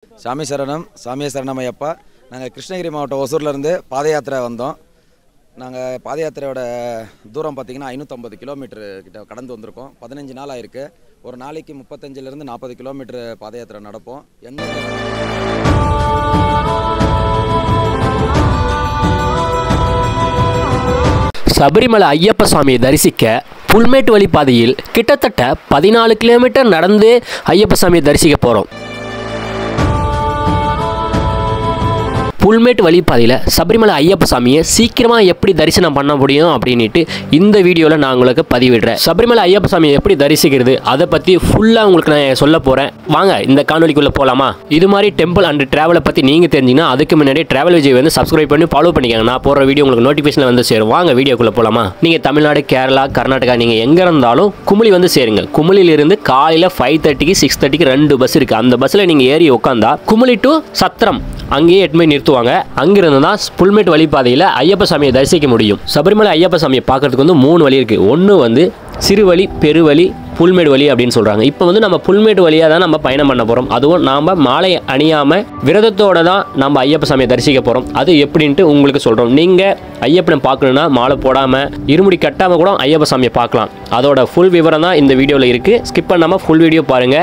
சாமி சரணம் சாமிய சரணம் ஐயப்பா நாங்கள் கிருஷ்ணகிரி மாவட்டம் ஒசூர்லேருந்து பாத யாத்திரை வந்தோம் நாங்கள் பாத யாத்திரையோட தூரம் பார்த்தீங்கன்னா ஐநூற்றம்பது கிலோமீட்டர் கிட்ட கடந்து வந்திருக்கோம் பதினஞ்சு நாள் ஆயிருக்கு ஒரு நாளைக்கு முப்பத்தஞ்சிலேருந்து நாற்பது கிலோமீட்டர் பாத யாத்திரை நடப்போம் எந்த சபரிமலை ஐயப்ப சுவாமியை தரிசிக்க புல்மேட்டு வழி பாதையில் கிட்டத்தட்ட பதினாலு கிலோமீட்டர் நடந்து ஐயப்ப சாமியை தரிசிக்க போகிறோம் புல்மேட்டு வழிப்பாதையில் சபரிமலை ஐயப்ப சாமியை சீக்கிரமாக எப்படி தரிசனம் பண்ண முடியும் அப்படின்ட்டு இந்த வீடியோவில் நான் உங்களுக்கு பதிவிடுறேன் சபரிமலை ஐயப்ப சாமியை எப்படி தரிசிக்கிறது அதை பற்றி ஃபுல்லாக உங்களுக்கு நான் சொல்ல போகிறேன் வாங்க இந்த காணொலிக்குள்ளே போகலாமா இது மாதிரி டெம்பிள் அண்ட் ட்ராவலை பற்றி நீங்கள் தெரிஞ்சிங்கன்னா அதுக்கு முன்னாடி ட்ராவல் விஜய் வந்து சப்ஸ்கிரைப் பண்ணி ஃபாலோ பண்ணிக்கோங்க நான் போகிற வீடியோ உங்களுக்கு நோட்டிஃபிகேஷன் வந்து சேரும் வாங்க வீடியோக்குள்ளே போகலாமா நீங்கள் தமிழ்நாடு கேரளா கர்நாடகா நீங்கள் எங்கே இருந்தாலும் குமுளி வந்து சேருங்க குமுளிலிருந்து காலையில் ஃபைவ் தேர்ட்டிக்கு சிக்ஸ் தேர்ட்டிக்கு ரெண்டு பஸ் இருக்குது அந்த பஸ்ஸில் நீங்கள் ஏறி உட்காந்தா குமுளி டு சத்திரம் அங்கேயே எட்டுமே நிறுத்துவாங்க அங்கிருந்து தான் புல்மேட் வழிபாதையில் ஐயப்ப சாமியை தரிசிக்க முடியும் சபரிமலை ஐயப்ப சாமியை பார்க்கறதுக்கு வந்து மூணு வழி இருக்குது ஒன்று வந்து சிறுவழி பெருவழி புல்மேடு வழி அப்படின்னு சொல்கிறாங்க இப்போ வந்து நம்ம புல்மேடு வழியாக தான் நம்ம பயணம் பண்ண போகிறோம் அதுவும் நாம் மாலை அணியாமல் விரதத்தோட தான் நம்ம ஐயப்ப சாமியை தரிசிக்க போகிறோம் அது எப்படின்ட்டு உங்களுக்கு சொல்கிறோம் நீங்கள் ஐயப்பனை பார்க்கணுன்னா மாலை போடாமல் இருமுடி கட்டாமல் கூட ஐயப்ப சாமியை பார்க்கலாம் அதோட ஃபுல் விவரம் தான் இந்த வீடியோவில் இருக்குது ஸ்கிப் பண்ணாமல் ஃபுல் வீடியோ பாருங்கள்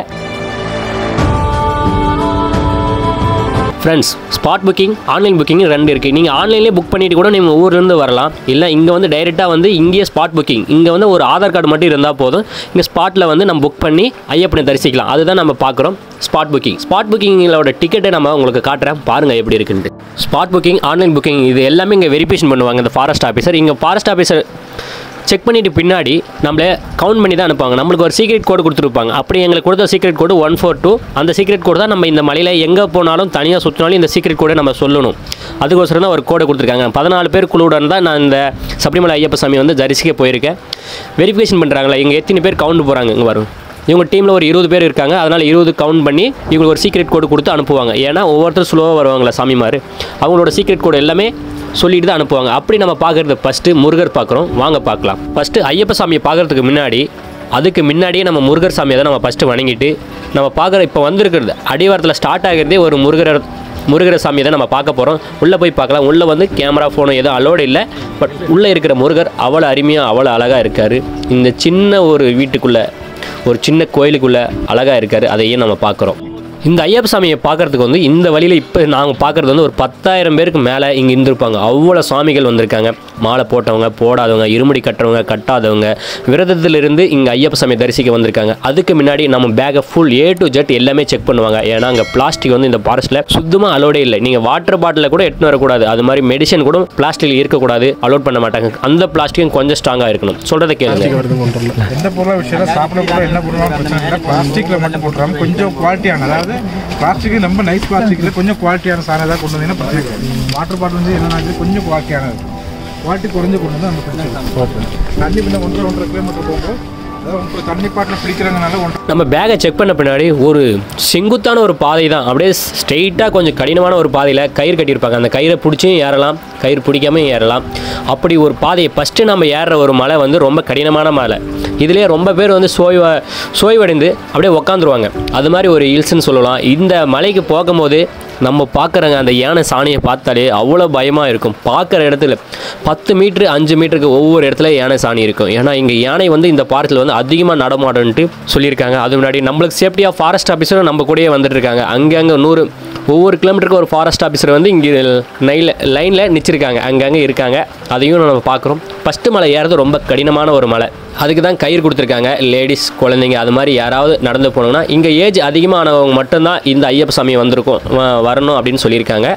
friends spot booking online booking ரெண்டு இருக்குது நீங்கள் ஆன்லைன்லேயே புக் பண்ணிட்டு கூட நீங்கள் ஊர்லேருந்து வரலாம் இல்லை இங்கே வந்து டைரெக்டாக வந்து இங்கேயே ஸ்பாட் புக்கிங் இங்கே வந்து ஒரு ஆதார் கார்டு மட்டும் இருந்தால் போதும் இங்கே ஸ்பாட்டில் வந்து நம்ம புக் பண்ணி ஐயப்பனை தரிசிக்கலாம் அதுதான் நம்ம பார்க்குறோம் ஸ்பாட் புக்கிங் ஸ்பாட் புக்கிங்களோட டிக்கெட்டை நம்ம உங்களுக்கு காட்டுறேன் பாருங்கள் எப்படி இருக்குன்ட்டு ஸ்பாட் புக்கிங் ஆன்லைன் புக்கிங் இது எல்லாமே இங்கே வெரிஃபிகேஷன் பண்ணுவாங்க இந்த ஃபாரஸ்ட் ஆஃபீஸர் இங்கே ஃபாரஸ்ட் ஆஃபீஸர் செக் பண்ணிட்டு பின்னாடி நம்மளே கவுண்ட் பண்ணி தான் அனுப்புவாங்க நம்மளுக்கு ஒரு சீக்ரெட் கோடு கொடுத்துருப்பாங்க அப்படி எங்களுக்கு கொடுத்த secret code one four two அந்த சீக்ரெட் கோடு தான் நம்ம இந்த மலையில் எங்கே போனாலும் தனியாக சுற்றினாலும் இந்த சீக்ரெட் கோடை நம்ம சொல்லணும் அதுக்கோசரம் தான் ஒரு கோடை கொடுத்துருக்காங்க பதினாலு பேர் குழுவுடன் தான் நான் இந்த சபரிமலை ஐயப்ப சாமி வந்து தரிசிக்க போயிருக்கேன் வெரிஃபிகேஷன் பண்ணுறாங்களா இங்கே எத்தனை பேர் கவுண்ட் போகிறாங்க இங்கே வரும் இவங்க டீமில் ஒரு இருபது பேர் இருக்காங்க அதனால் இருபது கவுண்ட் பண்ணி இவங்களுக்கு ஒரு சீக்ரெட் கோடு கொடுத்து அனுப்புவாங்க ஏன்னா ஒவ்வொருத்தரும் ஸ்லோவாக வருவாங்களா சாமிமார் அவங்களோட சீக்ரெட் கோடு எல்லாமே சொல்லிட்டு தான் அனுப்புவாங்க அப்படி நம்ம பார்க்குறது ஃபஸ்ட்டு முருகர் பார்க்குறோம் வாங்க பார்க்கலாம் ஃபஸ்ட்டு ஐயப்ப சாமியை பார்க்குறதுக்கு முன்னாடி அதுக்கு முன்னாடியே நம்ம முருகர் சாமியை தான் நம்ம ஃபஸ்ட்டு வணங்கிட்டு நம்ம பார்க்குற இப்போ வந்திருக்கிறது அடிவாரத்தில் ஸ்டார்ட் ஆகிறதே ஒரு முருகர் முருகர் சாமியை தான் நம்ம பார்க்க போகிறோம் உள்ளே போய் பார்க்கலாம் உள்ளே வந்து கேமரா ஃபோனு எதுவும் அலோடு இல்லை பட் உள்ளே இருக்கிற முருகர் அவ்வளோ அருமையாக அவ்வளோ அழகாக இருக்கார் இந்த சின்ன ஒரு வீட்டுக்குள்ளே ஒரு சின்ன கோயிலுக்குள்ளே அழகாக இருக்கார் அதையும் நம்ம பார்க்குறோம் இந்த ஐயப்ப சாமியை பார்க்குறதுக்கு வந்து இந்த வழியில் இப்போ நாங்கள் பார்க்குறது வந்து ஒரு பத்தாயிரம் பேருக்கு மேலே இங்கே இருந்திருப்பாங்க அவ்வளோ சாமிகள் வந்திருக்காங்க மாலை போட்டவங்க போடாதவங்க இருமுடி கட்டுறவங்க கட்டாதவங்க விரதத்திலிருந்து இங்கே ஐயப்ப சாமியை தரிசிக்க வந்திருக்காங்க அதுக்கு முன்னாடி நம்ம பேக்கை ஃபுல் ஏ டு ஜெட் எல்லாமே செக் பண்ணுவாங்க ஏன்னா அங்கே பிளாஸ்டிக் வந்து இந்த ஃபாரஸ்ட்டில் சுத்தமாக அலோடே இல்லை நீங்கள் வாட்டர் பாட்டிலில் கூட எடுத்துன்னு வரக்கூடாது அது மாதிரி மெடிசன் கூட பிளாஸ்டிக்கில் இருக்கக்கூடாது அலோட் பண்ண மாட்டாங்க அந்த பிளாஸ்டிக்கும் கொஞ்சம் ஸ்ட்ராங்காக இருக்கணும் சொல்கிறத கேளுங்க வருது கொண்டு எந்த பொருளாக விஷயம் சாப்பிட கூட என்ன பொருளாக பிரச்சனை இல்லை பிளாஸ்டிக்கில் மட்டும் போட்டுறாம கொஞ்சம் குவாலிட்டியான அதாவது பிளாஸ்டிக் ரொம்ப நைஸ் பிளாஸ்டிக்கில் கொஞ்சம் குவாலிட்டியான சாதனம் ஏதாவது கொண்டு வந்தீங்கன்னா பிரச்சனை கிடையாது வாட்டர் பாட்டில் வந்து என்னன்னா கொஞ்சம் குவாலிட்டியானது குவாலிட்டி குறைஞ்சு கொண்டு வந்து அந்த பிரச்சனை இல்லை. தண்ணி பின்ன ஒன்றரை ஒன்றரை கிலோமீட்டர் போகும் அதாவது உங்களுக்கு தண்ணி பாட்டில் பிடிக்கிறதுனால ஒன்றரை நம்ம பேக்கை செக் பண்ண பின்னாடி ஒரு செங்குத்தான ஒரு பாதை தான் அப்படியே ஸ்ட்ரெயிட்டாக கொஞ்சம் கடினமான ஒரு பாதையில் கயிறு கட்டியிருப்பாங்க அந்த கயிறை பிடிச்சியும் ஏறலாம் கயிறு பிடிக்காமையும் ஏறலாம் அப்படி ஒரு பாதையை ஃபஸ்ட்டு நம்ம ஏறுற ஒரு மலை வந்து ரொம்ப கடினமான மலை இதுலேயே ரொம்ப பேர் வந்து சோய்வ சோய்வடைந்து அப்படியே உக்காந்துருவாங்க அது மாதிரி ஒரு ஹில்ஸ்னு சொல்லலாம் இந்த மலைக்கு போகும்போது நம்ம பார்க்குறங்க அந்த யானை சாணியை பார்த்தாலே அவ்வளோ பயமாக இருக்கும் பார்க்குற இடத்துல பத்து மீட்ரு அஞ்சு மீட்டருக்கு ஒவ்வொரு இடத்துல யானை சாணி இருக்கும் ஏன்னா இங்கே யானை வந்து இந்த பார்க்கில் வந்து அதிகமாக நடமாடுன்ட்டு சொல்லியிருக்காங்க அது முன்னாடி நம்மளுக்கு சேஃப்டியாக ஃபாரஸ்ட் ஆஃபீஸரும் நம்ம கூடயே வந்துட்டு இருக்காங்க அங்கங்கே நூறு ஒவ்வொரு கிலோமீட்டருக்கு ஒரு ஃபாரஸ்ட் ஆஃபீஸர் வந்து இங்கே நைல லைனில் நிச்சிருக்காங்க அங்கங்கே இருக்காங்க அதையும் நம்ம பார்க்குறோம் ஃபஸ்ட்டு மலை ஏறது ரொம்ப கடினமான ஒரு மலை அதுக்கு தான் கயிறு கொடுத்துருக்காங்க லேடிஸ் குழந்தைங்க அது மாதிரி யாராவது நடந்து போனோம்னா இங்கே ஏஜ் அதிகமானவங்க மட்டும்தான் இந்த ஐயப்ப சாமி வந்திருக்கும் வ- வரணும் அப்படின்னு சொல்லியிருக்காங்க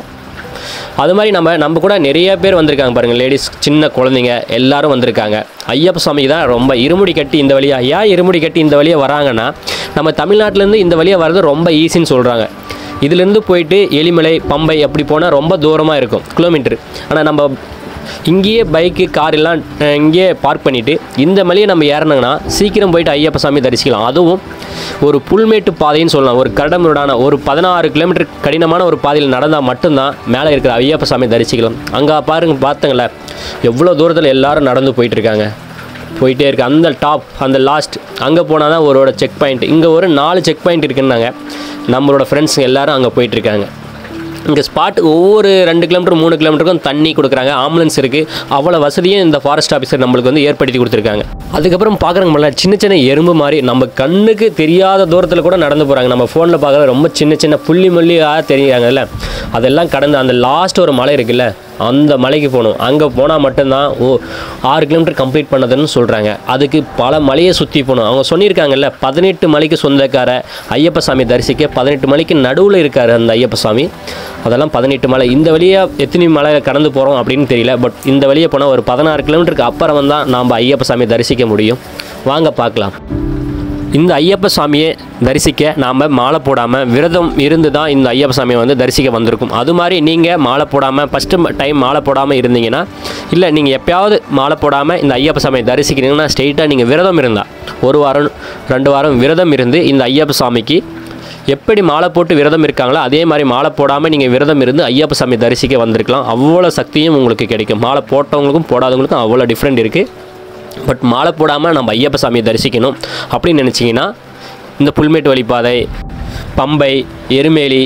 அது மாதிரி நம்ம நம்ம கூட நிறைய பேர் வந்திருக்காங்க பாருங்கள் லேடிஸ் சின்ன குழந்தைங்க எல்லாரும் வந்திருக்காங்க ஐயப்ப சாமி தான் ரொம்ப இருமுடி கட்டி இந்த வழியாக ஏன் இருமுடி கட்டி இந்த வழியாக வராங்கன்னா நம்ம தமிழ்நாட்டிலேருந்து இந்த வழியாக வர்றது ரொம்ப ஈஸின்னு சொல்கிறாங்க இதுலேருந்து போயிட்டு எலிமலை பம்பை அப்படி போனால் ரொம்ப தூரமாக இருக்கும் கிலோமீட்டர் ஆனால் நம்ம இங்கேயே பைக்கு கார் எல்லாம் அஹ், இங்கேயே பார்க் பண்ணிவிட்டு இந்த மலையை நம்ம ஏறினாங்கன்னா சீக்கிரம் போயிட்டு ஐயப்ப சாமி தரிசிக்கலாம் அதுவும் ஒரு புல்மேட்டு பாதைன்னு சொல்லலாம் ஒரு கரடமுரடான ஒரு பதினாறு கிலோமீட்டர் கடினமான ஒரு பாதையில் நடந்தால் மட்டும்தான் மேலே இருக்கிற ஐயப்ப சாமி தரிசிக்கலாம் அங்கே பாருங்க பார்த்தங்களே எவ்வளோ தூரத்தில் எல்லாரும் நடந்து போயிட்டு இருக்காங்க போயிட்டே இருக்குது அந்த டாப் அந்த லாஸ்ட் அங்கே போனால் தான் ஒருவோட செக் பாயிண்ட் இங்கே ஒரு நாலு செக் பாயிண்ட் இருக்குன்னாங்க நம்மளோட ஃப்ரெண்ட்ஸ் எல்லாரும் அங்கே போயிட்டுருக்காங்க இங்கே ஸ்பாட் ஒவ்வொரு ரெண்டு கிலோமீட்டர் மூணு கிலோமீட்டருக்கும் தண்ணி கொடுக்குறாங்க ஆம்புலன்ஸ் இருக்குது அவ்வளோ வசதியும் இந்த ஃபாரஸ்ட் ஆஃபீஸர் நம்மளுக்கு வந்து ஏற்படுத்தி கொடுத்துருக்காங்க அதுக்கப்புறம் பார்க்குறவங்க முன்னாடி சின்ன சின்ன எறும்பு மாதிரி நம்ம கண்ணுக்கு தெரியாத தூரத்தில் கூட நடந்து போகிறாங்க நம்ம ஃபோனில் பார்க்குற ரொம்ப சின்ன சின்ன புள்ளி முள்ளியாக தெரியுறாங்கல்ல அதெல்லாம் கடந்து அந்த லாஸ்ட் ஒரு மலை இருக்குல்ல அந்த மலைக்கு போகணும் அங்கே போனால் மட்டும்தான் ஓ ஆறு கிலோமீட்டர் கம்ப்ளீட் பண்ணதுன்னு சொல்கிறாங்க அதுக்கு பல மலையை சுற்றி போகணும் அவங்க சொல்லியிருக்காங்கல்ல பதினெட்டு மலைக்கு சொந்தக்கார ஐயப்ப சாமி தரிசிக்க பதினெட்டு மலைக்கு நடுவில் இருக்கார் அந்த ஐயப்ப சாமி அதெல்லாம் பதினெட்டு மலை இந்த வழியாக எத்தனை மலை கடந்து போகிறோம் அப்படின்னு தெரியல பட் இந்த வழியே போனால் ஒரு பதினாறு கிலோமீட்டருக்கு அப்புறம் தான் நாம் ஐயப்ப சாமி தரிசிக்க முடியும் வாங்க பார்க்கலாம் இந்த ஐயப்ப சாமியை தரிசிக்க நாம் மாலை போடாமல் விரதம் இருந்து தான் இந்த ஐயப்ப சாமியை வந்து தரிசிக்க வந்திருக்கும் அது மாதிரி நீங்கள் மாலை போடாமல் ஃபஸ்ட்டு டைம் மாலை போடாமல் இருந்தீங்கன்னா இல்லை நீங்கள் எப்பயாவது மாலை போடாமல் இந்த ஐயப்ப சாமியை தரிசிக்கிறீங்கன்னா ஸ்ட்ரெயிட்டாக நீங்கள் விரதம் இருந்தால் ஒரு வாரம் ரெண்டு வாரம் விரதம் இருந்து இந்த ஐயப்ப சாமிக்கு எப்படி மாலை போட்டு விரதம் இருக்காங்களோ அதே மாதிரி மாலை போடாமல் நீங்கள் விரதம் இருந்து ஐயப்ப சாமி தரிசிக்க வந்திருக்கலாம் அவ்வளோ சக்தியும் உங்களுக்கு கிடைக்கும் மாலை போட்டவங்களுக்கும் போடாதவங்களுக்கும் அவ்வளோ டிஃப்ரெண்ட் இருக்குது பட் மாலை போடாமல் நம்ம ஐயப்ப சாமியை தரிசிக்கணும் அப்படின்னு நினச்சிங்கன்னா இந்த புல்மேட்டு வழிப்பாதை பம்பை எருமேலி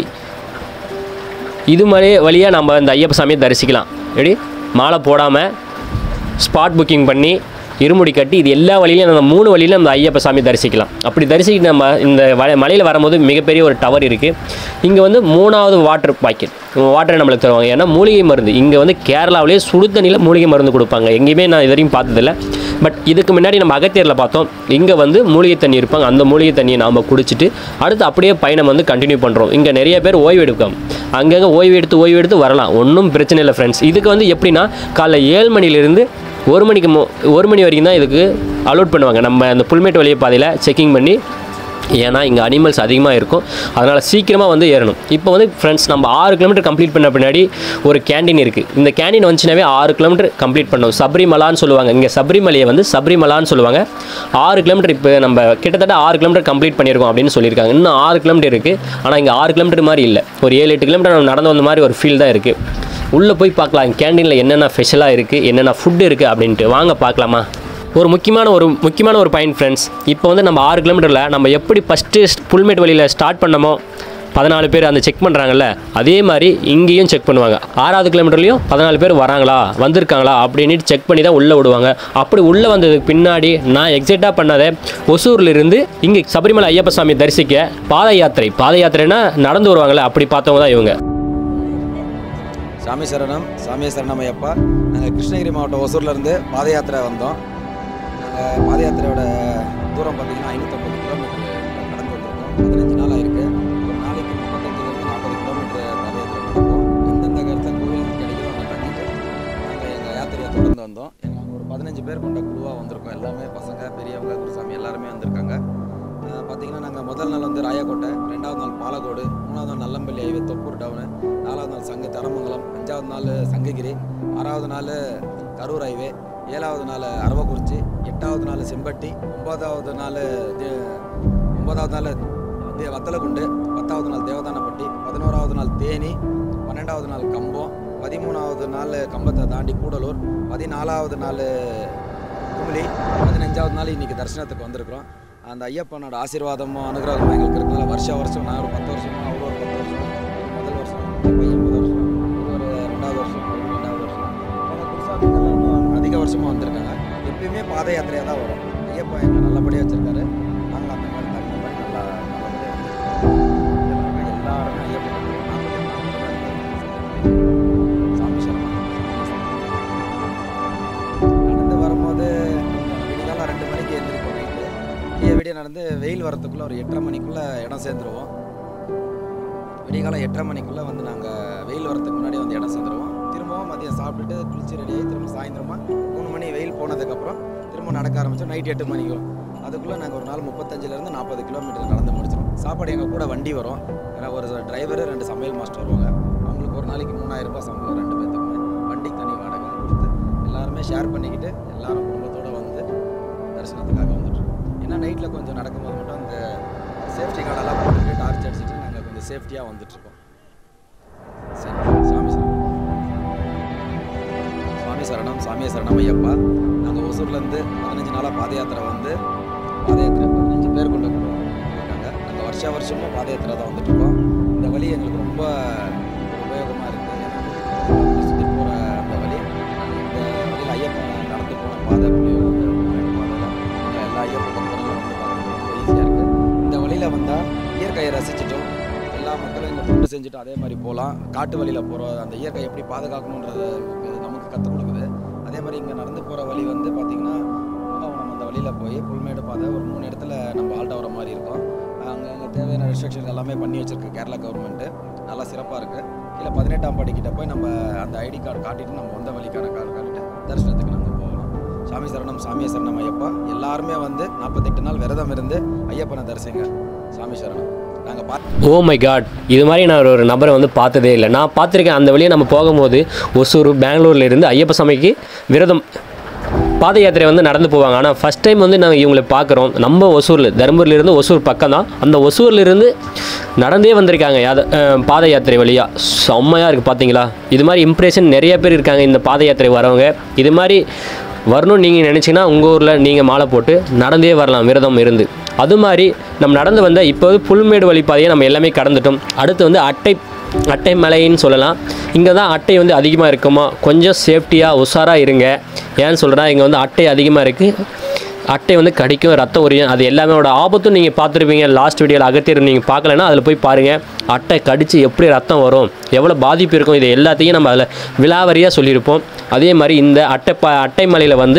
இது மாதிரி வழியாக நம்ம இந்த ஐயப்ப சாமியை தரிசிக்கலாம் எப்படி மாலை போடாமல் ஸ்பாட் புக்கிங் பண்ணி இருமுடி கட்டி இது எல்லா வழியிலும் நம்ம மூணு வழியிலும் நம்ம ஐயப்ப சாமி தரிசிக்கலாம் அப்படி தரிசிக்கிட்டு நம்ம இந்த வ- மலையில் வரும்போது மிகப்பெரிய ஒரு டவர் இருக்குது இங்கே வந்து மூணாவது வாட்டர் பாக்கெட் வாட்டரை நம்மளுக்கு தருவாங்க ஏன்னா மூலிகை மருந்து இங்கே வந்து கேரளாவிலேயே சுடு தண்ணியில் மூலிகை மருந்து கொடுப்பாங்க எங்கேயுமே நான் இது வரைக்கும் பார்த்ததில்ல பட் இதுக்கு முன்னாடி நம்ம அகத்தியரில் பார்த்தோம் இங்கே வந்து மூலிகை தண்ணி இருப்பாங்க அந்த மூலிகை தண்ணியை நாம் குடிச்சிட்டு அடுத்து அப்படியே பயணம் வந்து கண்டினியூ பண்ணுறோம் இங்கே நிறைய பேர் ஓய்வு எடுக்கும் அங்கங்கே ஓய்வு எடுத்து ஓய்வு எடுத்து வரலாம் ஒன்றும் பிரச்சனை இல்லை ஃப்ரெண்ட்ஸ் இதுக்கு வந்து எப்படின்னா காலைல ஏழு மணிலேருந்து ஒரு மணிக்கு மோ ஒரு மணி வரைக்கும் தான் இதுக்கு அலோட் பண்ணுவாங்க நம்ம அந்த புல்மேட்டு வழியை பாதையில் செக்கிங் பண்ணி ஏன்னா இங்கே அனிமல்ஸ் அதிகமாக இருக்கும் அதனால் சீக்கிரமாக வந்து ஏறணும் இப்போ வந்து ஃப்ரெண்ட்ஸ் நம்ம ஆறு கிலோமீட்டர் கம்ப்ளீட் பண்ண பின்னாடி ஒரு கேண்டீன் இருக்குது இந்த கேண்டீன் வந்துச்சுனாவே ஆறு கிலோமீட்டர் கம்ப்ளீட் பண்ணோம் சபரிமலான்னு சொல்லுவாங்க இங்கே சபரிமலையை வந்து சபரிமலான்னு சொல்லுவாங்க ஆறு கிலோமீட்டர் இப்போ நம்ம கிட்டத்தட்ட ஆறு கிலோமீட்டர் கம்ப்ளீட் பண்ணியிருக்கோம் அப்படின்னு சொல்லியிருக்காங்க இன்னும் ஆறு கிலோமீட்டர் இருக்குது ஆனால் இங்கே ஆறு கிலோமீட்டர் மாதிரி இல்லை ஒரு ஏழு எட்டு கிலோமீட்டர் நம்ம நடந்து வந்த மாதிரி ஒரு ஃபீல் தான் இருக்குது உள்ளே போய் பார்க்கலாம் கேண்டீனில் என்னென்ன ஸ்பெஷலாக இருக்குது என்னென்ன ஃபுட் இருக்குது அப்படின்ட்டு வாங்க பார்க்கலாமா ஒரு முக்கியமான ஒரு முக்கியமான ஒரு பாயிண்ட் ஃப்ரெண்ட்ஸ் இப்போ வந்து நம்ம ஆறு கிலோமீட்டரில் நம்ம எப்படி ஃபஸ்ட்டு புல்மேட் வழியில் ஸ்டார்ட் பண்ணமோ பதினாலு பேர் அந்த செக் பண்ணுறாங்கல்ல அதே மாதிரி இங்கேயும் செக் பண்ணுவாங்க ஆறாவது கிலோமீட்டர்லேயும் பதினாலு பேர் வராங்களா வந்திருக்காங்களா அப்படின்ட்டு செக் பண்ணி தான் உள்ளே விடுவாங்க அப்படி உள்ளே வந்ததுக்கு பின்னாடி நான் எக்ஸைட்டாக பண்ணதை ஒசூர்லேருந்து இங்கே சபரிமலை ஐயப்ப சாமி தரிசிக்க பாத யாத்திரை பாத யாத்திரைனா நடந்து வருவாங்கள்ல அப்படி பார்த்தவங்க தான் இவங்க சாமி சரணம் சாமி சரணம் ஐயப்பா நாங்கள் கிருஷ்ணகிரி மாவட்டம் ஒசூர்லேருந்து பாத யாத்திரை வந்தோம் நாங்கள் பாத யாத்திரையோட தூரம் பார்த்தீங்கன்னா ஐநூற்றம்பது கிலோமீட்டர் கடந்து வந்திருக்கோம் பதினஞ்சு நாள் ஆயிருக்கு ஒரு நாளைக்கு முப்பத்தஞ்சுலேருந்து நாற்பது கிலோமீட்டர் பாத யாத்திரை நடக்கும் எந்தெந்த இடத்துல கோவில் கிடைக்குதோ அங்கே தங்கிட்டு நாங்கள் எங்கள் யாத்திரையை தொடர்ந்து வந்தோம் எங்கள் அங்கே ஒரு பதினஞ்சு பேர் கொண்ட குழுவாக வந்திருக்கோம் எல்லாமே பசங்க பெரியவங்க குருசாமி எல்லாருமே வந்திருக்காங்க அஹ் பார்த்தீங்கன்னா நாங்கள் முதல் நாள் வந்து ராயக்கோட்டை ரெண்டாவது நாள் பாலக்கோடு மூணாவது நாள் நல்லம்பள்ளி ஹைவே தொப்பூர் டவுனு நாலாவது நாள் சங்கு தரமங்கலம் அஞ்சாவது நாள் சங்ககிரி ஆறாவது நாள் கரூர் ஹைவே ஏழாவது நாள் அரவக்குறிச்சி எட்டாவது நாள் செம்பட்டி ஒன்பதாவது நாள் தே- ஒன்பதாவது நாள் தே வத்தலகுண்டு பத்தாவது நாள் தேவதானப்பட்டி பதினோராவது நாள் தேனி பன்னெண்டாவது நாள் கம்பம் பதிமூணாவது நாள் கம்பத்தை தாண்டி கூடலூர் பதினாலாவது நாள் குமிளி பதினஞ்சாவது நாள் இன்னைக்கு தரிசனத்துக்கு வந்திருக்கிறோம் அந்த ஐயப்பனோட ஆசீர்வாதமும் அனுகிரகமும் எங்களுக்கு இருக்கிறதுனால வருஷம் வருஷம் நான் ஒரு பத்து வருஷமா அவர் ஒரு பத்து வருஷம் முதல் வருஷம் என் பையன் முதல் வருஷம் இது ஒரு ரெண்டாவது வருஷம் இது ரெண்டாவது வருஷம் அவங்க குருசாமிகள் இன்னும் அதிக வருஷமாக வந்திருக்காங்க எப்பயுமே பாத யாத்திரையாக தான் வரும் ஐயப்பா எங்களை நல்லபடியாக வச்சிருக்காரு நாங்கள் அந்த மாதிரி தகுந்த மாதிரி நல்லா நல்லபடியாக எல்லாருமே ஐயப்பன் சாமி சரணம் நடந்து வரும்போது விடிகாலம் ரெண்டு மணிக்கு எழுந்திரிப்போம் நைட்டு விடிய விடிய நடந்து வெயில் வரத்துக்குள்ளே ஒரு எட்டரை மணிக்குள்ளே இடம் சேர்ந்துருவோம் விடிகாலம் எட்டரை மணிக்குள்ளே வந்து நாங்கள் வெயில் வரத்துக்கு முன்னாடி வந்து இடம் சேர்ந்துருவோம் திரும்பவும் மதியம் சாப்பிட்டுட்டு குளிச்சு ரெடியாகி திரும்ப சாயந்தரமா மூணு மணி வெயில் போனதுக்கப்புறம் திரும்ப நடக்க ஆரம்பித்தோம் நைட் எட்டு மணிக்கும் அதுக்குள்ளே நாங்கள் ஒரு நாள் முப்பத்தஞ்சிலேருந்து நாற்பது கிலோமீட்டர் நடந்து முடிச்சிடும் சாப்பாடு எங்கள் கூட வண்டி வரும் ஏன்னா ஒரு டிரைவர் ரெண்டு சமையல் மாஸ்டர் வருவாங்க அவங்களுக்கு ஒரு நாளைக்கு மூணாயிரம் ரூபாய் சம்பளம் ரெண்டு பேர்த்துக்குமே வண்டிக்கு தனி வாடகை கொடுத்து எல்லாருமே ஷேர் பண்ணிக்கிட்டு எல்லாரும் குடும்பத்தோடு வந்து தரிசனத்துக்காக வந்துட்டுருக்கோம் ஏன்னா நைட்டில் கொஞ்சம் நடக்கும்போது மட்டும் அந்த சேஃப்டி கார்டெல்லாம் போட்டுட்டு டார்ச் அடிச்சுட்டு நாங்கள் கொஞ்சம் சேஃப்டியாக வந்துட்டுருக்கோம் சரி சாமி சாமி சாமி சாமி சரணம் சாமியே சரணம் ஐயப்பா நாங்கள் ஒசூர்லேருந்து பதினஞ்சு நாளாக பாத யாத்திரை வந்து பாத யாத்திரை பதினஞ்சு பேர் கொண்டு இருக்காங்க நாங்கள் வருஷ வருஷமும் பாத யாத்திரை தான் வந்துட்டுருக்கோம் இந்த வழி எங்களுக்கு ரொம்ப உபயோகமாக இருக்குது சுற்றி போகிற அந்த வழி இந்த வழியில் ஐயப்பன் நடந்து போன பாதை புளியூர் அந்த பாதை தான் எல்லா ஐயப்ப பக்தர்களும் வந்து பார்க்கறது ரொம்ப ஈஸியாக இருக்குது இந்த வழியில் வந்தால் இயற்கையை ரசிச்சிட்டோம் எல்லா மக்களும் இங்கே தொண்டு செஞ்சுட்டு அதே மாதிரி போகலாம் காட்டு வழியில் போகிற அந்த இயற்கை எப்படி பாதுகாக்கணுன்றது இது நமக்கு கற்றுக் கொடுக்குது அதே மாதிரி இங்கே நடந்து போகிற வழி வந்து பார்த்திங்கன்னா பூங்காவனம் அந்த வழியில் போய் புல்மேடு பாதை ஒரு மூணு இடத்துல நம்ம ஆல்ட் ஆகிற மாதிரி இருக்கும் அங்கே அங்கே தேவையான ரெஸ்ட்ரிக்ஷன் எல்லாமே பண்ணி வச்சிருக்கு கேரளா கவர்மெண்ட்டு நல்லா சிறப்பாக இருக்குது கீழே பதினெட்டாம் படிக்கிட்ட போய் நம்ம அந்த ஐடி கார்டு காட்டிட்டு நம்ம வந்த வழிக்கான கார்டு காட்டிட்டு தரிசனத்துக்கு நம்ம போகலாம் சாமி சரணம் சாமிய சரணம் ஐயப்பா எல்லாருமே வந்து நாற்பத்தெட்டு நாள் விரதம் இருந்து ஐயப்பனை தரிசிங்க சாமி சரணம் நாங்கள் பார்த்து ஓ மை காட் இது மாதிரி நான் ஒரு நபரை வந்து பார்த்ததே இல்லை நான் பார்த்துருக்கேன் அந்த வழியை நம்ம போகும்போது ஒசூர் பெங்களூர்ல இருந்து ஐயப்ப சாமிக்கு விரதம் பாத யாத்திரை வந்து நடந்து போவாங்க ஆனால் ஃபஸ்ட் டைம் வந்து நாங்கள் இவங்களை பார்க்குறோம் நம்ம ஒசூரில் தருமபுரியிலேருந்து ஒசூர் பக்கம் தான் அந்த ஒசூர்லேருந்து நடந்தே வந்திருக்காங்க யாத அஹ், பாத யாத்திரை வழியாக செம்மையாக இருக்குது பார்த்தீங்களா இது மாதிரி இம்ப்ரெஷன் நிறைய பேர் இருக்காங்க இந்த பாத யாத்திரை வரவங்க இது மாதிரி வரணும்னு நீங்கள் நினச்சிங்கன்னா உங்கள் ஊரில் நீங்கள் மாலை போட்டு நடந்தே வரலாம் விரதம் இருந்து அது மாதிரி நம்ம நடந்து வந்த இப்போ வந்து புல்மேடு வழிப்பாதையை நம்ம எல்லாமே கடந்துட்டோம் அடுத்து வந்து அட்டை அட்டை மலைன்னு சொல்லலாம் இங்கே தான் அட்டை வந்து அதிகமாக இருக்குமா கொஞ்சம் சேஃப்டியாக உஷாராக இருங்க ஏன்னு சொல்கிறேன்னா இங்கே வந்து அட்டை அதிகமாக இருக்குது அட்டை வந்து கடிக்கும் ரத்தம் உரியும் அது எல்லாமேயோட ஆபத்தும் நீங்கள் பார்த்துருப்பீங்க லாஸ்ட் வீடியோவில் அகத்தியர் நீங்கள் பார்க்கலன்னா அதில் போய் பாருங்கள் அட்டை கடித்து எப்படி ரத்தம் வரும் எவ்வளோ பாதிப்பு இருக்கும் இது எல்லாத்தையும் நம்ம அதில் விலாவரியாக சொல்லியிருப்போம் அதே மாதிரி இந்த அட்டை ப அட்டை மலையில் வந்து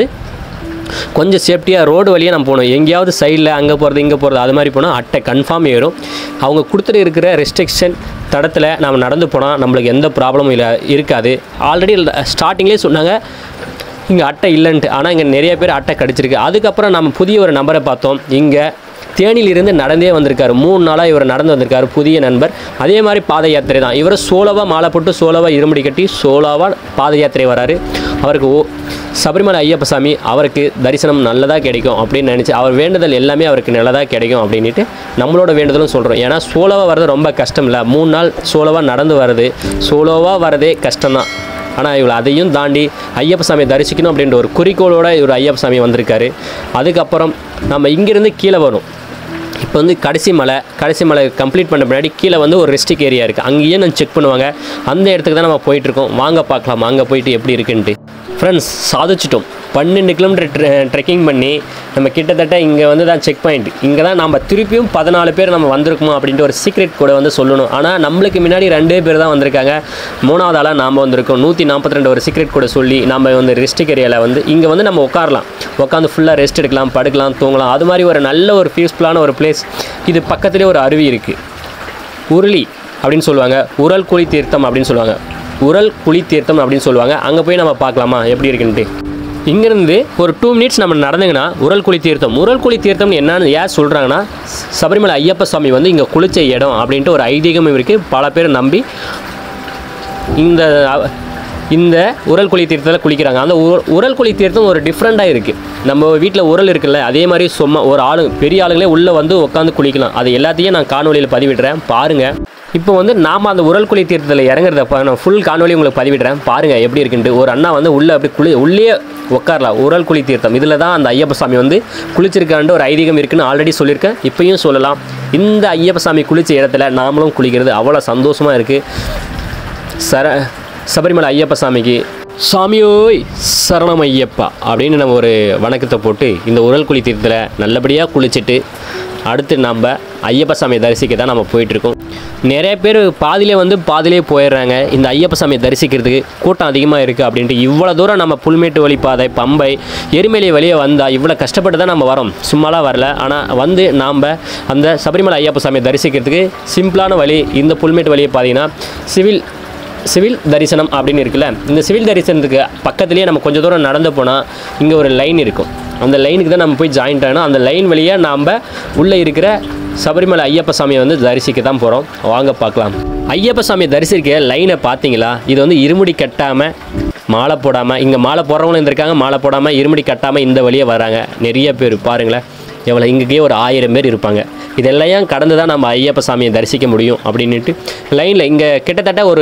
கொஞ்சம் சேஃப்டியாக ரோடு வழியாக நம்ம போகணும் எங்கேயாவது சைடில் அங்கே போகிறது இங்கே போகிறது அது மாதிரி போனால் அட்டை கன்ஃபார்ம் ஏறும் அவங்க கொடுத்துட்டு இருக்கிற ரெஸ்ட்ரிக்ஷன் தடத்தில் நம்ம நடந்து போனால் நம்மளுக்கு எந்த ப்ராப்ளமும் இல்லை இருக்காது ஆல்ரெடி ஸ்டார்டிங்லேயே சொன்னாங்க இங்கே அட்டை இல்லைன்ட்டு ஆனால் இங்கே நிறைய பேர் அட்டை கிடச்சிருக்கு அதுக்கப்புறம் நம்ம புதிய ஒரு நம்பரை பார்த்தோம் இங்கே தேனியிலிருந்து நடந்தே வந்திருக்காரு மூணு நாளாக இவர் நடந்து வந்திருக்காரு புதிய நண்பர் அதே மாதிரி பாத யாத்திரை தான் இவர் சோலோவாக மாலை போட்டு சோலோவாக இருமுடி கட்டி சோலோவாக பாத யாத்திரை வராரு அவருக்கு ஓ சபரிமலை ஐயப்ப சாமி அவருக்கு தரிசனம் நல்லதாக கிடைக்கும் அப்படின்னு நினச்சி அவர் வேண்டுதல் எல்லாமே அவருக்கு நல்லதாக கிடைக்கும் அப்படின்ட்டு நம்மளோட வேண்டுதலும் சொல்கிறோம் ஏன்னா சோலோவாக வர்றது ரொம்ப கஷ்டம் இல்லை மூணு நாள் சோலோவாக நடந்து வர்றது சோலோவாக வரதே கஷ்டம்தான் ஆனால் இவள் அதையும் தாண்டி ஐயப்ப சாமியை தரிசிக்கணும் அப்படின்ற ஒரு குறிக்கோளோட இவர் ஐயப்ப சாமி வந்திருக்காரு அதுக்கப்புறம் நம்ம இங்கேருந்து கீழே வரும் இப்போ வந்து கடைசி மலை கடைசி மலை கம்ப்ளீட் பண்ண பின்னாடி கீழே வந்து ஒரு ரெஸ்டிக் ஏரியா இருக்குது அங்கேயே நம்ம செக் பண்ணுவாங்க அந்த இடத்துக்கு தான் நம்ம போயிட்டுருக்கோம் வாங்க பார்க்கலாம் அங்கே போயிட்டு எப்படி இருக்குன்ட்டு ஃப்ரெண்ட்ஸ் சாதிச்சிட்டோம் பன்னெண்டு கிலோமீட்டர் ட்ரெக்கிங் பண்ணி நம்ம கிட்டத்தட்ட இங்கே வந்து தான் செக் பாயிண்ட் இங்கே தான் நம்ம திருப்பியும் பதினாலு பேர் நம்ம வந்திருக்கோம் அப்படின்ட்டு ஒரு சீக்ரெட் கூட வந்து சொல்லணும் ஆனால் நம்மளுக்கு முன்னாடி ரெண்டே பேர் தான் வந்திருக்காங்க மூணாவது ஆளாக நாம் வந்திருக்கோம் நூற்றி நாற்பத்தி ரெண்டு ஒரு சீக்ரெட் கூட சொல்லி நம்ம வந்து ரெஸ்டிக் ஏரியாவில் வந்து இங்கே வந்து நம்ம உட்காரலாம் உட்காந்து ஃபுல்லாக ரெஸ்ட் எடுக்கலாம் படுக்கலாம் தூங்கலாம் அது மாதிரி ஒரு நல்ல ஒரு பீஸ்ஃபுல்லான ஒரு பிளேஸ் இது பக்கத்துலேயே ஒரு அருவி இருக்குது உருளி அப்படின்னு சொல்லுவாங்க உரல் குழி தீர்த்தம் அப்படின்னு சொல்லுவாங்க உரல் குழி தீர்த்தம் அப்படின்னு சொல்லுவாங்க அங்கே போய் நம்ம பார்க்கலாமா எப்படி இருக்குன்ட்டு இங்கேருந்து ஒரு டூ மினிட்ஸ் நம்ம நடந்தீங்கன்னா உரல் குழி தீர்த்தம் உரல் குழி தீர்த்தம்னு என்னன்னு ஏன் சொல்கிறாங்கன்னா சபரிமலை ஐயப்ப சுவாமி வந்து இங்கே குளிச்ச இடம் அப்படின்ட்டு ஒரு ஐதீகமும் இருக்குது பல பேர் நம்பி இந்த இந்த உரல் குழி தீர்த்தத்தில் குளிக்கிறாங்க அந்த உர உரல் குழி தீர்த்தம் ஒரு டிஃப்ரெண்ட்டாக இருக்குது நம்ம வீட்டில் உரல் இருக்குல்ல அதே மாதிரி சும்மா ஒரு ஆளு பெரிய ஆளுங்களே உள்ளே வந்து உட்காந்து குளிக்கலாம் அது எல்லாத்தையும் நான் காணொலியில் பதிவிடுறேன் பாருங்கள் இப்போ வந்து நாம் அந்த உரல் குழி தீர்த்தத்தில் இறங்குறத நான் ஃபுல் காணொலி உங்களுக்கு பதிவிடுறேன் பாருங்கள் எப்படி இருக்குன்ட்டு ஒரு அண்ணா வந்து உள்ளே அப்படி குளி உள்ளே உட்காரலாம் உரல் குழி தீர்த்தம் இதில் தான் அந்த ஐயப்ப சாமி வந்து குளிச்சிருக்கான்ட்டு ஒரு ஐதீகம் இருக்குன்னு ஆல்ரெடி சொல்லியிருக்கேன் இப்பயும் சொல்லலாம் இந்த ஐயப்ப சாமி குளிச்ச இடத்துல நாமளும் குளிக்கிறது அவ்வளோ சந்தோஷமாக இருக்குது சர சபரிமலை ஐயப்ப சாமிக்கு சாமியோய் சரணம் ஐயப்பா அப்படின்னு நம்ம ஒரு வணக்கத்தை போட்டு இந்த உரல் குழி தீர்த்தத்தில் நல்லபடியாக குளிச்சுட்டு அடுத்து நம்ம ஐயப்ப சாமியை தரிசிக்க தான் நம்ம போயிட்டுருக்கோம் நிறைய பேர் பாதியிலே வந்து பாதியிலே போயிடுறாங்க இந்த ஐயப்ப சாமியை தரிசிக்கிறதுக்கு கூட்டம் அதிகமாக இருக்குது அப்படின்ட்டு இவ்வளோ தூரம் நம்ம புல்மேட்டு வழி பாதை பம்பை எரிமலை வழியே வந்தால் இவ்வளோ கஷ்டப்பட்டு தான் நம்ம வரோம் சும்மாலாம் வரல ஆனால் வந்து நாம் அந்த சபரிமலை ஐயப்ப சாமியை தரிசிக்கிறதுக்கு சிம்பிளான வழி இந்த புல்மேட்டு வழியை பார்த்தீங்கன்னா சிவில் சிவில் தரிசனம் அப்படின்னு இருக்குல்ல இந்த சிவில் தரிசனத்துக்கு பக்கத்துலேயே நம்ம கொஞ்சம் தூரம் நடந்து போனால் இங்கே ஒரு லைன் இருக்கும் அந்த லைனுக்கு தான் நம்ம போய் ஜாயின்ட் ஆகணும் அந்த லைன் வழியாக நாம் உள்ளே இருக்கிற சபரிமலை ஐயப்ப சாமியை வந்து தரிசிக்க தான் போகிறோம் வாங்க பார்க்கலாம் ஐயப்ப சாமியை தரிசிக்க லைனை பார்த்தீங்களா இது வந்து இருமுடி கட்டாமல் மாலை போடாமல் இங்கே மாலை போடுறவங்களும் இருந்திருக்காங்க மாலை போடாமல் இருமுடி கட்டாமல் இந்த வழியே வராங்க நிறைய பேர் பாருங்களேன் எவ்வளோ இங்கேயே ஒரு ஆயிரம் பேர் இருப்பாங்க இதெல்லாம் கடந்து தான் நம்ம ஐயப்ப சாமியை தரிசிக்க முடியும் அப்படின்ட்டு லைனில் இங்கே கிட்டத்தட்ட ஒரு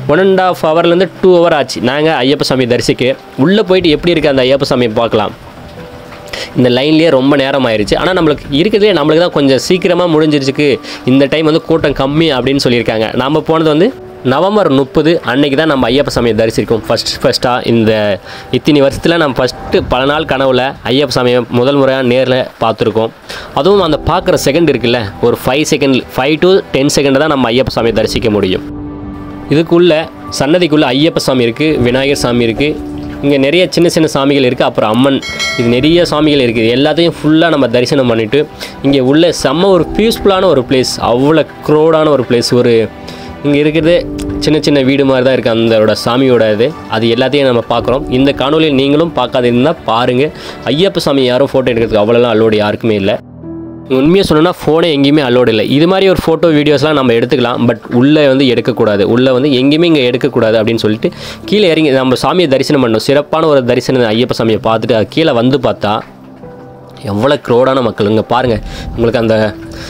ஒன் அண்ட் ஆஃப் ஹவர்லேருந்து டூ ஹவர் ஆச்சு நாங்கள் ஐயப்ப சாமி தரிசிக்க உள்ளே போயிட்டு எப்படி இருக்குது அந்த ஐயப்ப சாமியை பார்க்கலாம் இந்த லைன்லேயே ரொம்ப நேரம் ஆயிடுச்சு ஆனால் நம்மளுக்கு இருக்கிறதுலே நம்மளுக்கு தான் கொஞ்சம் சீக்கிரமாக முடிஞ்சிருச்சுக்கு இந்த டைம் வந்து கூட்டம் கம்மி அப்படின்னு சொல்லியிருக்காங்க நம்ம போனது வந்து நவம்பர் முப்பது அன்னைக்கு தான் நம்ம ஐயப்ப சாமியை தரிசிருக்கோம் ஃபஸ்ட் ஃபஸ்ட்டாக இந்த இத்தனை வருஷத்தில் நம்ம ஃபஸ்ட்டு பல நாள் கனவுல ஐயப்ப சாமியை முதல் முறையாக நேரில் பார்த்துருக்கோம் அதுவும் அந்த பார்க்குற செகண்ட் இருக்குல்ல ஒரு five second five to ten second தான் நம்ம ஐயப்ப சாமியை தரிசிக்க முடியும் இதுக்குள்ள சன்னதிக்குள்ளே ஐயப்ப சாமி இருக்குது விநாயகர் சாமி இருக்குது இங்கே நிறைய சின்ன சின்ன சாமிகள் இருக்குது அப்புறம் அம்மன் இது நிறைய சாமிகள் இருக்குது எல்லாத்தையும் ஃபுல்லாக நம்ம தரிசனம் பண்ணிவிட்டு இங்கே உள்ள செம்ம ஒரு பீஸ்ஃபுல்லான ஒரு பிளேஸ் அவ்வளோ க்ரோடான ஒரு பிளேஸ் ஒரு இங்கே இருக்கிறது சின்ன சின்ன வீடு மாதிரி தான் இருக்குது அந்தோட சாமியோட இது அது எல்லாத்தையும் நம்ம பார்க்குறோம் இந்த காணொலியில் நீங்களும் பார்க்காத இருந்தால் பாருங்கள் ஐயப்ப சாமி யாரும் ஃபோட்டோ எடுக்கிறதுக்கு அவ்வளோலாம் அலோடு யாருக்குமே இல்லை உண்மையாக சொல்லணும்னா ஃபோனே எங்கேயுமே அலோடு இல்லை இது மாதிரி ஒரு ஃபோட்டோ வீடியோஸ்லாம் நம்ம எடுத்துக்கலாம் பட் உள்ளே வந்து எடுக்கக்கூடாது உள்ளே வந்து எங்கேயுமே இங்கே எடுக்கக்கூடாது அப்படின்னு சொல்லிட்டு கீழே இறங்கி நம்ம சாமியை தரிசனம் பண்ணணும் சிறப்பான ஒரு தரிசனம் ஐயப்ப சாமியை பார்த்துட்டு அது கீழே வந்து பார்த்தா எவ்வளோ க்ரோடான மக்கள் இங்கே பாருங்கள் உங்களுக்கு அந்த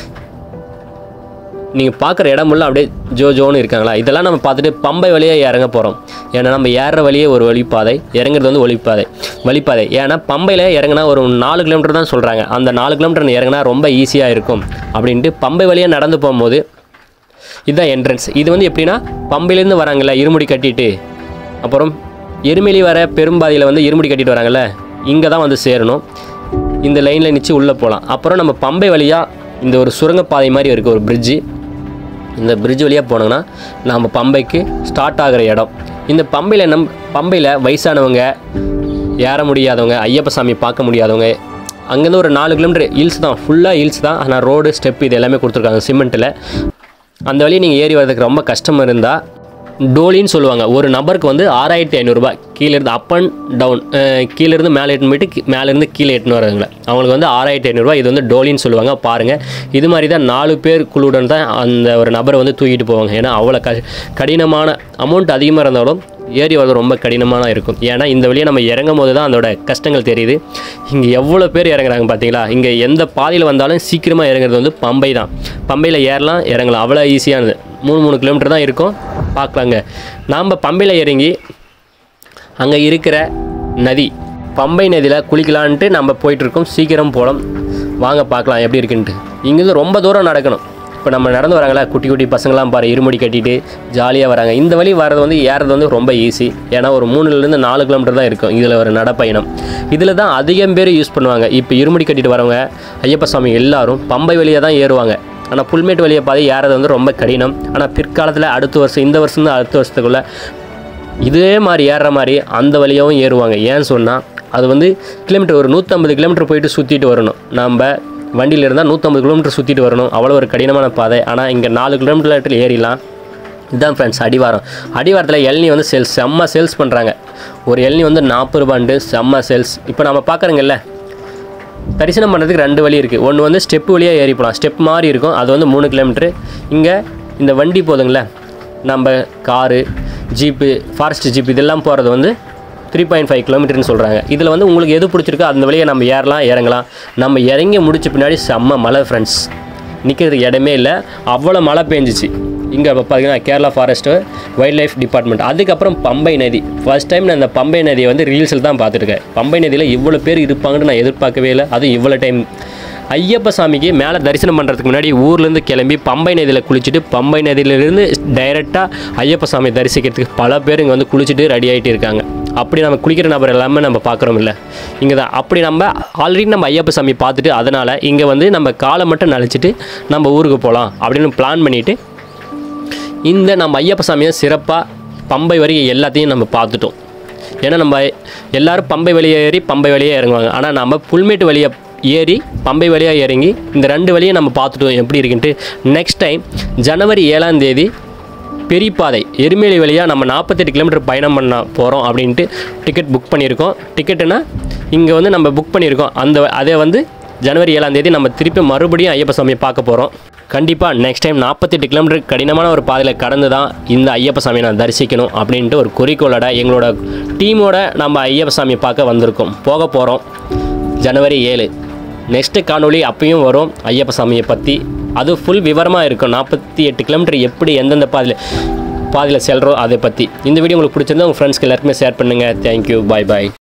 நீங்கள் பார்க்குற இடமெல்லாம் அப்படியே ஜோ ஜோன்னு இருக்காங்களா இதெல்லாம் நம்ம பார்த்துட்டு பம்பை வழியாக இறங்க போகிறோம் ஏன்னா நம்ம ஏறுற வழியே ஒரு வழிப்பாதை இறங்குறது வந்து ஒளிப்பாதை வழிப்பாதை ஏன்னா பம்பையில் இறங்கினா ஒரு நாலு கிலோமீட்டர் தான் சொல்கிறாங்க அந்த நாலு கிலோமீட்டர் இறங்கினா ரொம்ப ஈஸியாக இருக்கும் அப்படின்ட்டு பம்பை வழியாக நடந்து போகும்போது இதுதான் என்ட்ரன்ஸ் இது வந்து எப்படின்னா பம்பையிலேருந்து வராங்கல்ல இருமுடி கட்டிட்டு அப்புறம் எருமெலி வர பெரும்பாதையில் வந்து இருமுடி கட்டிட்டு வராங்கல்ல இங்கே தான் வந்து சேரணும் இந்த லைனில் நிச்சு உள்ளே போகலாம் அப்புறம் நம்ம பம்பை வழியாக இந்த ஒரு சுரங்கப்பாதை மாதிரி இருக்குது ஒரு பிரிட்ஜு இந்த பிரிட்ஜ் வழியாக போனோம்னா நம்ம பம்பைக்கு ஸ்டார்ட் ஆகிற இடம் இந்த பம்பையில் நம் பம்பையில் வயசானவங்க ஏற முடியாதவங்க ஐயப்ப சாமி பார்க்க முடியாதவங்க அங்கேருந்து ஒரு நாலு கிலோமீட்டர் ஹில்ஸ் தான் ஃபுல்லாக ஹில்ஸ் தான் ஆனால் ரோடு ஸ்டெப் இது எல்லாமே கொடுத்துருக்காங்க சிமெண்ட்டில் அந்த வழியை நீங்கள் ஏறி வரதுக்கு ரொம்ப கஷ்டம் இருந்தால் டோலின்னு சொல்லுவாங்க ஒரு நபருக்கு வந்து ஆறாயிரத்தி ஐநூறுரூபா கீழேருந்து அப் அண்ட் டவுன் கீழேருந்து மேலே எட்டுன்னு போயிட்டு கீ- மேலேருந்து கீழே எட்டுன்னு வரவங்கள அவங்களுக்கு வந்து ஆறாயிரத்தி ஐநூறுரூவா இது வந்து டோலின்னு சொல்லுவாங்க பாருங்கள் இது மாதிரி தான் நாலு பேர் குழுவுடன் தான் அந்த ஒரு நபரை வந்து தூக்கிட்டு போவாங்க ஏன்னா அவ்வளோ க கடினமான அமௌண்ட் அதிகமாக இருந்தாலும் ஏறி வரது ரொம்ப கடினமான இருக்கும் ஏன்னா இந்த வழியை நம்ம இறங்கும் போது தான் அதோட கஷ்டங்கள் தெரியுது இங்கே எவ்வளோ பேர் இறங்குறாங்க பார்த்தீங்களா இங்கே எந்த பாதையில் வந்தாலும் சீக்கிரமாக இறங்குறது வந்து பம்பை தான் பம்பையில் ஏறலாம் இறங்கலாம் அவ்வளோ ஈஸியானது மூணு மூணு கிலோமீட்டர் தான் இருக்கும் பார்க்கலாங்க நாம் பம்பையில் இறங்கி அங்கே இருக்கிற நதி பம்பை நதியில் குளிக்கலான்ட்டு நம்ம போயிட்டுருக்கோம் சீக்கிரம் போகலாம் வாங்க பார்க்கலாம் எப்படி இருக்குன்ட்டு இங்கேருந்து ரொம்ப தூரம் நடக்கணும் இப்போ நம்ம நடந்து வராங்களா குட்டி குட்டி பசங்களாம் பாரு இருமுடி கட்டிட்டு ஜாலியாக வராங்க இந்த வழி வர்றது வந்து ஏறது வந்து ரொம்ப ஈஸி ஏன்னா ஒரு மூணுலேருந்து நாலு கிலோமீட்டர் தான் இருக்கும் இதில் ஒரு நடப்பயணம் இதில் தான் அதிகம் பேர் யூஸ் பண்ணுவாங்க இப்போ இருமுடி கட்டிட்டு வரவங்க ஐயப்ப சாமி எல்லாரும் பம்பை வழியாக தான் ஏறுவாங்க ஆனால் புல்மேட்டு வழியை பாதை ஏறது வந்து ரொம்ப கடினம் ஆனால் பிற்காலத்தில் அடுத்த வருஷம் இந்த வருஷம் தான் அடுத்த வருஷத்துக்குள்ளே இதே மாதிரி ஏறுற மாதிரி அந்த வழியாகவும் ஏறுவாங்க ஏன்னு சொன்னால் அது வந்து கிலோமீட்டர் ஒரு நூற்றம்பது கிலோமீட்டர் போயிட்டு சுற்றிட்டு வரணும் நம்ம வண்டியில் இருந்தால் நூற்றம்பது கிலோமீட்டர் சுற்றிட்டு வரணும் அவ்வளோ ஒரு கடினமான பாதை ஆனால் இங்கே நாலு கிலோமீட்டர் ஏறிடலாம் இதுதான் ஃப்ரெண்ட்ஸ் அடிவாரம் அடிவாரத்தில் எல்னி வந்து சேல்ஸ் செம்ம சேல்ஸ் பண்ணுறாங்க ஒரு எல்னி வந்து நாற்பது ரூபாண்டு செம்ம சேல்ஸ் இப்போ நம்ம பார்க்குறோங்கல்ல தரிசனம் பண்ணுறதுக்கு ரெண்டு வழி இருக்குது ஒன்று வந்து ஸ்டெப் வழியாக ஏறி போகலாம் ஸ்டெப் மாதிரி இருக்கும் அது வந்து மூணு கிலோமீட்ரு இங்கே இந்த வண்டி போதுங்களே நம்ம காரு ஜீப்பு ஃபாரஸ்ட் ஜீப் இதெல்லாம் போகிறது வந்து த்ரீ பாயிண்ட் ஃபைவ் கிலோமீட்டர்னு சொல்கிறாங்க இதில் வந்து உங்களுக்கு எது பிடிச்சிருக்கோ அந்த வழியை நம்ம ஏறலாம் இறங்கலாம் நம்ம இறங்கி முடிச்ச பின்னாடி செம்ம மலை ஃப்ரெண்ட்ஸ் நிற்கிறதுக்கு இடமே இல்லை அவ்வளோ மழை பெஞ்சிச்சு இங்கே பார்த்தீங்கன்னா Kerala forest wild life department அதுக்கப்புறம் பம்பை நதி ஃபர்ஸ்ட் டைம் நான் இந்த பம்பை நதியை வந்து ரீல்ஸில் தான் பார்த்துருக்கேன் பம்பை நதியில் இவ்வளோ பேர் இருப்பாங்கன்னு நான் எதிர்பார்க்கவே இல்லை அதுவும் இவ்வளோ டைம் ஐயப்ப சாமிக்கு மேலே தரிசனம் பண்ணுறதுக்கு முன்னாடி ஊர்லேருந்து கிளம்பி பம்பை நதியில் குளிச்சுட்டு பம்பை நதியிலேருந்து டைரெக்டாக ஐயப்ப சாமி தரிசிக்கிறதுக்கு பல பேர் இங்கே வந்து குளிச்சுட்டு ரெடி ஆகிட்டு இருக்காங்க அப்படி நம்ம குளிக்கிற நபர் எல்லாமே நம்ம பார்க்குறோம் இல்லை இங்கே தான் அப்படி நம்ம ஆல்ரெடி நம்ம ஐயப்ப சாமி பார்த்துட்டு அதனால் இங்கே வந்து நம்ம காலை மட்டும் நனைச்சிட்டு நம்ம ஊருக்கு போகலாம் அப்படின்னு பிளான் பண்ணிவிட்டு இந்த நம்ம ஐயப்ப சாமியை சிறப்பாக பம்பை வரைக்கும் எல்லாத்தையும் நம்ம பார்த்துட்டோம் ஏன்னா நம்ம எல்லாரும் பம்பை வழியை ஏறி பம்பை வழியாக இறங்குவாங்க ஆனால் நம்ம புல்மேட்டு வழியை ஏறி பம்பை வழியாக இறங்கி இந்த ரெண்டு வழியை நம்ம பார்த்துட்டோம் எப்படி இருக்குன்ட்டு நெக்ஸ்ட் டைம் ஜனவரி ஏழாம் தேதி பெரியபாதை எருமேலி வழியாக நம்ம நாற்பத்தெட்டு கிலோமீட்டர் பயணம் பண்ண போகிறோம் அப்படின்ட்டு டிக்கெட் புக் பண்ணியிருக்கோம் டிக்கெட்டுனா இங்கே வந்து நம்ம புக் பண்ணியிருக்கோம் அந்த அதே வந்து ஜனவரி ஏழாம் தேதி நம்ம திருப்பி மறுபடியும் ஐயப்ப சாமியை பார்க்க போகிறோம் கண்டிப்பாக நெக்ஸ்ட் டைம் நாற்பத்தெட்டு கிலோமீட்டர் கடினமான ஒரு பாதையில் கடந்து தான் இந்த ஐயப்ப சாமியை நான் தரிசிக்கணும் அப்படின்ட்டு ஒரு குறிக்கோளோட எங்களோட டீமோட நம்ம ஐயப்ப சாமியை பார்க்க வந்திருக்கோம் போக போகிறோம் ஜனவரி ஏழு நெக்ஸ்ட்டு காணொளி அப்பயும் வரும் ஐயப்ப சாமியை பற்றி அது ஃபுல் விவரமாக இருக்கும் நாற்பத்தி எட்டு கிலோமீட்டர் எப்படி எந்தெந்த பாதையில் பாதையில் செல்கிறோம் அதை பற்றி இந்த வீடியோ உங்களுக்கு பிடிச்சிருந்தா உங்கள் ஃப்ரெண்ட்ஸ்க்கு எல்லாருக்குமே ஷேர் பண்ணுங்கள் தேங்க்யூ பாய் பாய்